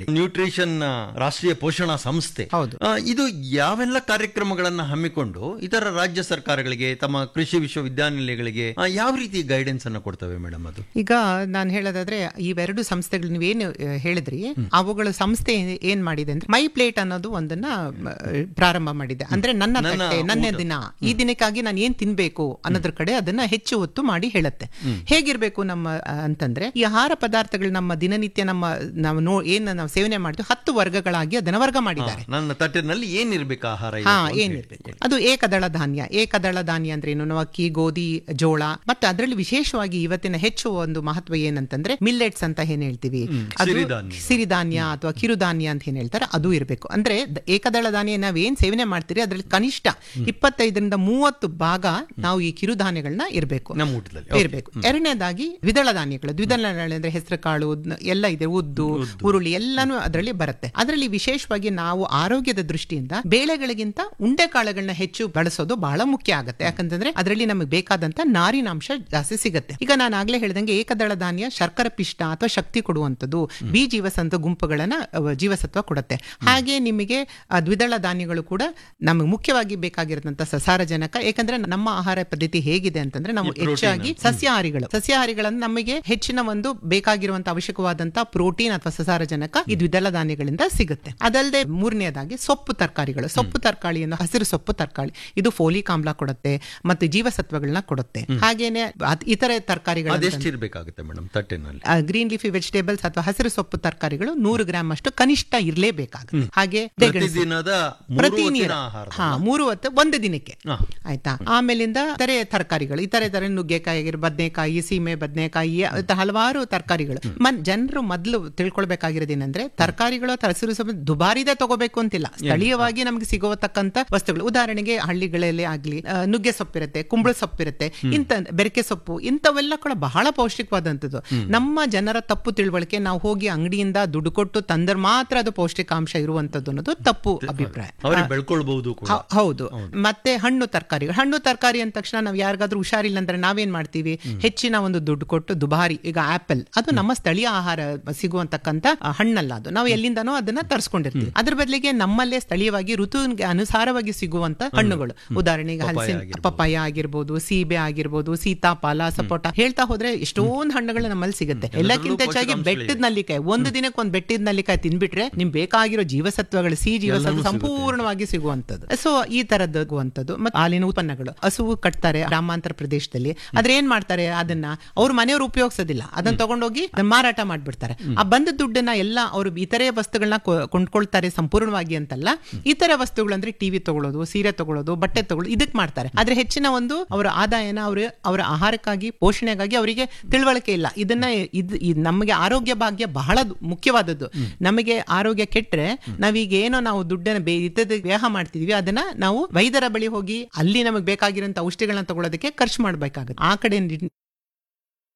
ಹೇಳಿ ನ್ಯೂಟ್ರಿಷನ್ ರಾಷ್ಟ್ರೀಯ ಪೋಷಣಾ ಸಂಸ್ಥೆ ಹೌದು. ಆ, ಇದು ಯಾವೆಲ್ಲ ಕಾರ್ಯಕ್ರಮಗಳನ್ನ ಹಮ್ಮಿಕೊಂಡು ಇತರ ರಾಜ್ಯ ಸರ್ಕಾರಗಳಿಗೆ ತಮ್ಮ ಕೃಷಿ ವಿಶ್ವವಿದ್ಯಾನಿಲಯಗಳಿಗೆ ಆ, ಯಾವ ರೀತಿ ಗೈಡೆನ್ಸ್ ಅನ್ನ ಕೊಡ್ತವೆ ಮೇಡಮ್ ಅದು ಈಗ ನಾನು ಹೇಳೋದಾದ್ರೆ ಇವೆರಡು ಸಂಸ್ಥೆಗಳು ನೀವೇನು ಆ, ಹೇಳಿದ್ರಿ ಅವುಗಳ ಸಂಸ್ಥೆ ಏನ್ ಮಾಡಿದೆ ಅಂದ್ರೆ ಮೈ ಪ್ಲೇಟ್ ಅನ್ನೋದು ಒಂದನ್ನ ಮ, ಪ್ರಾರಂಭ ಮಾಡಿದೆ ಅಂದ್ರೆ ನನ್ನ ನನ್ನ ತಟ್ಟೆ ನನ್ನ ಊಟ. ದಿನ ಈ ದಿನಕ್ಕಾಗಿ ನಾನು ಏನ್ ತಿನ್ಬೇಕು ಅನ್ನೋದ್ರ ಕಡೆ ಅದನ್ನ ಹೆಚ್ಚು ಒತ್ತು ಮಾಡಿ ಹೇಳುತ್ತೆ ಹೇಗಿರ್ಬೇಕು ನಮ್ಮ ಆ, ಅಂತಂದ್ರೆ ಈ ಆಹಾರ ಪದಾರ್ಥಗಳು ನಮ್ಮ ದಿನನಿತ್ಯ ನಮ್ಮ ನಾವು ನೋ ಏನ್ ನಾವು ಸೇವನೆ ಮಾಡ್ತೀವಿ ಹತ್ತು ವರ್ಗಗಳಾಗಿ ಅದನ್ನ ವರ್ಗ ಮಾಡಿದ್ದಾರೆ ನನ್ನ ತಟ್ಟಿನಲ್ಲಿ ಏನಿರ್ಬೇಕು ಆಹಾರ ಹಾ ಇವತ್ತು ಅಂತ ಏನಿರ್ಬೇಕು ಅದು ಏಕದಳ ಧಾನ್ಯ ಏಕದಳ ಧಾನ್ಯ ಅಂದ್ರೆ ಏನು ನಾವು ಅಕ್ಕಿ ಗೋಧಿ ಜೋಳ ಮತ್ತೆ ಅದರಲ್ಲಿ ವಿಶೇಷವಾಗಿ ಇವತ್ತಿನ ಹೆಚ್ಚು ಒಂದು ಮಹತ್ವ ಏನಂತಂದ್ರೆ ಮಿಲ್ಲೆಟ್ಸ್ ಅಂತ ಏನ್ ಹೇಳ್ತೀವಿ ಅದು ಸಿರಿಧಾನ್ಯ. ಸಿರಿಧಾನ್ಯ ಅಥವಾ ಕಿರುಧಾನ್ಯ ಅಂತ ಏನ್ ಹೇಳ್ತಾರೆ ಅದು ಇರಬೇಕು ಅಂದ್ರೆ ದ- ಏಕದಳ ಧಾನ್ಯ ನಾವ್ ಏನ್ ಸೇವನೆ ಮಾಡ್ತೀರಿ ಅದ್ರಲ್ಲಿ ಕನಿಷ್ಠ ಇಪ್ಪತ್ತೈದರಿಂದ ಮೂವತ್ತು ಭಾಗ ನಾವು ಈ ಕಿರುಧಾನ್ಯಗಳನ್ನ ಇರಬೇಕು ನಮ್ಮ ಊಟದಲ್ಲಿ ಇರಬೇಕು ಎರಡನೇದಾಗಿ ದ್ವಿದಳ ಧಾನ್ಯಗಳು ದ್ವಿದಳ ಧಾನ್ಯ ಅಂದ್ರೆ ಹೆಸರು ಕಾಳು ಉದ್ನ- ಎಲ್ಲ ಇದೆ ಉದ್ದು ಉರುಳಿ ಎಲ್ಲಾನು ಅದರಲ್ಲಿ ಬರುತ್ತೆ ಅದರಲ್ಲಿ ವಿಶೇಷವಾಗಿ ನಾವು ಆರೋಗ್ಯದ ದೃಷ್ಟಿಯಿಂದ ಬೇಳೆಗಳಿಗಿಂತ ಉಂಡೆ ಕಾಳುಗಳನ್ನ ಹೆಚ್ಚು ಬಳಸೋದು ಬಹಳ ಮುಖ್ಯ ಆಗುತ್ತೆ ಯಾಕಂತಂದ್ರೆ ಅದರಲ್ಲಿ ನಮಗೆ ಬೇಕಾದಂತ ನಾರಿನಾಂಶ ಜಾಸ್ತಿ ಸಿಗುತ್ತೆ ಈಗ ನಾನು ಆಗ್ಲೇ ಹೇಳಿದಂಗೆ ಏಕದಳ ಧಾನ್ಯ ಶರ್ಕರ ಪಿಷ್ಟ ಅಥವಾ ಶಕ್ತಿ ಕೊಡುವಂಥದ್ದು ಬಿ ಜೀವಸತ್ವ ಗುಂಪುಗಳನ್ನ ಅವ, ಜೀವಸತ್ವ ಕೊಡುತ್ತೆ ಹಾಗೆ ನಿಮಗೆ ಆ, ದ್ವಿದಳ ಧಾನ್ಯಗಳು ಕೂಡ ನಮಗೆ ಮುಖ್ಯವಾಗಿ ಬೇಕಾಗಿರೋದಂತ ಸಸಾರಜನಕ ಯಾಕಂದ್ರೆ ನಮ್ಮ ಆಹಾರ ಪದ್ಧತಿ ಹೇಗಿದೆ ಅಂತಂದ್ರೆ ನಾವು ಹೆಚ್ಚಾಗಿ ಸಸ್ಯಾಹಾರಿಗಳು ಸಸ್ಯಾಹಾರಿಗಳನ್ನು ನಮಗೆ ಹೆಚ್ಚಿನ ಒಂದು ಬೇಕಾಗಿರುವಂತ ಅವಶ್ಯಕವಾದಂತ ಪ್ರೋಟೀನ್ ಅಥವಾ ಸಸಾರಜನಕ ಈ ದ್ವಿದಳ ಧಾನ್ಯಗಳಿಂದ ಸಿಗುತ್ತೆ ಅದಲ್ಲದೆ ಮೂರನೇದಾಗಿ ಸೊಪ್ಪು ತರಕಾರಿಗಳು ಸೊಪ್ಪು ತರಕಾರಿಯನ್ನು ಹಸಿರು ಸೊಪ್ಪು ತರಕಾರಿ ಇದು ಫೋಲಿಕ್ ಆಮ್ಲ ಕೊಡುತ್ತೆ ಮತ್ತು ಜೀವಸತ್ವಗಳನ್ನ ಕೊಡುತ್ತೆ ಹಾಗೇನೆ ಅದ್- ಇತರೆ ತರಕಾರಿಗಳು ಅದೆಷ್ಟು ಇರ್ಬೇಕಾಗುತ್ತೆ ಮೇಡಮ್ ತಟ್ಟಿನಲ್ಲಿ ಗ್ರೀನ್ ಲೀಫಿ ವೆಜಿಟೇಬಲ್ಸ್ ಅಥವಾ ಹಸಿರು ಸೊಪ್ಪು ತರಕಾರಿಗಳು ನೂರು ಗ್ರಾಮ್ ಅಷ್ಟು ಕನಿಷ್ಠ ಇರಲೇಬೇಕಾಗುತ್ತೆ ಹಾಗೆ ತೆಗೆಣಸು. ಪ್ರತಿದಿನದ ಮೂರು ಪ್ರತಿ ಹೊತ್ತಿನ ನೀರು ಆಹಾರ ಹಾ ಮೂರು ಹೊತ್ತು ಒಂದು ದಿನಕ್ಕೆ ಹಾ. ಆಯ್ತಾ ಆಮೇಲಿಂದ ಇತರೆ ತರಕಾರಿಗಳು ಇತರೆ ತರ ನುಗ್ಗೆಕಾಯಿ ಆಗಿರ್ ಬದನೆಕಾಯಿ ಸೀಮೆ ಬದನೆಕಾಯಿ ಹಲವಾರು ತರಕಾರಿಗಳು ಮನ್ ಜನರು ಮೊದಲು ತಿಳ್ಕೊಳ್ಬೇಕಾಗಿರೋದು ಏನಂದ್ರೆ ತರಕಾರಿಗಳು ಅಥವಾ ಹಸಿರು ಸೊಪ್ಪು ದುಬಾರಿದೇ ತಗೋಬೇಕು ಅಂತಿಲ್ಲ ಸ್ಥಳೀಯವಾಗಿ ನಮಗೆ ಸಿಗೋತಕ್ಕಂತ ವಸ್ತುಗಳು ಉದಾಹರಣೆಗೆ ಹಳ್ಳಿಗಳಲ್ಲಿ ಆಗ್ಲಿ ಆ, ನುಗ್ಗೆ ಸೊಪ್ಪಿರುತ್ತೆ ಕುಂಬಳ ಸೊಪ್ಪಿರುತ್ತೆ ಇಂತ ಬೆರಕೆ ಸೊಪ್ಪು ಇಂಥವೆಲ್ಲ ಕೂಡ ಬಹಳ ಪೌಷ್ಟಿಕವಾದಂಥದ್ದು ನಮ್ಮ ಜನರ ತಪ್ಪು ತಿಳುವಳಿಕೆ ನಾವು ಹೋಗಿ ಅಂಗಡಿಯಿಂದ ದುಡ್ಡು ಕೊಟ್ಟು ತಂದ್ರೆ ಮಾತ್ರ ಅದು ಪೌಷ್ಟಿಕಾಂಶ ಇರುವಂತದ್ದು ಅನ್ನೋದು ತಪ್ಪು ಅಭಿಪ್ರಾಯ ಅವ್ರಿಗೆ ಬೆಳ್ಕೊಳ್ಬಹುದು ಕೂಡ ಹೌ- ಹೌದು ಮತ್ತೆ ಹಣ್ಣು ತರಕಾರಿಗಳು ಹಣ್ಣು ತರಕಾರಿ ಅಂದ ತಕ್ಷಣ ನಾವು ಯಾರಿಗಾದ್ರೂ ಹುಷಾರಿಲ್ಲ ಅಂದ್ರೆ ನಾವೇನ್ ಮಾಡ್ತೀವಿ ಹೆಚ್ಚಿನ ಒಂದು ದುಡ್ಡು ಕೊಟ್ಟು ದುಬಾರಿ ಈಗ ಆಪಲ್ ಅದು ನಮ್ಮ ಸ್ಥಳೀಯ ಆಹಾರ ಸಿಗುವಂತಕ್ಕಂತ ಆ, ಹಣ್ಣಲ್ಲ ಅದು ನಾವು ಎಲ್ಲಿಂದನೋ ಅದನ್ನ ತರಿಸ್ಕೊಂಡಿರ್ತೀವಿ ಅದ್ರ ಬದಲಿಗೆ ನಮ್ಮಲ್ಲೇ ಸ್ಥಳೀಯವಾಗಿ ಋತುವಿಗೆ ಅನುಸಾರವಾಗಿ ಸಿಗುವಂತ ಹಣ್ಣುಗಳು ಉದಾಹರಣೆಗೆ ಹಲಸಿನ ಪಪ್ಪಾಯ ಆಗಿರ್ಬೋದು ಸೀಬೆ ಆಗಿರ್ಬೋದು ಸೀತಾಫಲ ಸಪೋಟ ಹೇಳ್ತಾ ಹೋದ್ರೆ ಎಷ್ಟೊಂದು ಹಣ್ಣುಗಳು ನಮ್ಮಲ್ಲಿ ಸಿಗುತ್ತೆ ಎಲ್ಲಕ್ಕಿಂತ ಹೆಚ್ಚಾಗಿ ಬೆಟ್ಟದ ನಲ್ಲಿಕಾಯಿ ಒಂದು ದಿನಕ್ಕೆ ಒಂದು ಬೆಟ್ಟದ ನಲ್ಲಿಕಾಯಿ ತಿನ್ಬಿಟ್ರೆ ನಿಮ್ ಬೇಕಾಗಿರೋ ಜೀವಸತ್ವಗಳು ಸಿ ಜೀವಸತ್ವ ಸಂಪೂರ್ಣವಾಗಿ ಸಿಗುವಂತದ್ದು ಸೊ ಈ ತರದ್ದು ಮತ್ತೆ ಹಾಲಿನ ಉತ್ಪನ್ನಗಳು ಹಸುವು ಕಟ್ತಾರೆ ಗ್ರಾಮಾಂತರ ಪ್ರದೇಶದಲ್ಲಿ ಆದ್ರೆ ಏನ್ ಮಾಡ್ತಾರೆ ಅದನ್ನ ಅವ್ರ ಮನೆಯವರು ಉಪಯೋಗಿಸೋದಿಲ್ಲ ಅದನ್ನ ತಗೊಂಡೋಗಿ ಅದನ್ನ ಮಾರಾಟ ಮಾಡ್ಬಿಡ್ತಾರೆ ಆ ಬಂದ ದುಡ್ಡನ್ನ ಎಲ್ಲ ಅವರು ಇತರೆ ವಸ್ತುಗಳನ್ನ ಕೊ- ಕೊಂಡ್ಕೊಳ್ತಾರೆ ಸಂಪೂರ್ಣವಾಗಿ ಅಂತಲ್ಲ ಇತರ ವಸ್ತುಗಳು ಅಂದ್ರೆ ಟಿವಿ ತಗೊಳ್ಳೋದು ಸೀರೆ ತಗೊಳ್ಳೋದು ಬಟ್ಟೆ ತಗೊಳ್ಳೋದು ಇದಕ್ ಮಾಡ್ತಾರೆ ಆದ್ರೆ ಹೆಚ್ಚಿನ ಒಂದು ಅವರ ಆದಾಯನ ಅವರು ಅವರ ಆಹಾರಕ್ಕಾಗಿ ಪೋಷಣೆಗಾಗಿ ಅವರಿಗೆ ತಿಳುವಳಿಕೆ ಇಲ್ಲ ಇದನ್ನ ಇದು ಇದ್ ನಮಗೆ ಆರೋಗ್ಯ ಭಾಗ್ಯ ಬಹಳ ದು- ಮುಖ್ಯವಾದದ್ದು ನಮಗೆ ಆರೋಗ್ಯ ಕೆಟ್ರೆ ನಾವೀಗ ಏನೋ ನಾವು ದುಡ್ಡನ್ನ ಬೇ ಇದ್ದದ ವ್ಯಾಹ ಮಾಡ್ತಿದೀವಿ ಅದನ್ನ ನಾವು ವೈದ್ಯರ ಬಳಿ ಹೋಗಿ ಅಲ್ಲಿ ನಮಗೆ ಬೇಕಾಗಿರೋಂಥ ಔಷಧಿಗಳನ್ನ ತಗೊಳ್ಳೋದಕ್ಕೆ ಖರ್ಚು ಮಾಡ್ಬೇಕಾಗುತ್ತೆ ಆ ಕಡೆ ನಿ-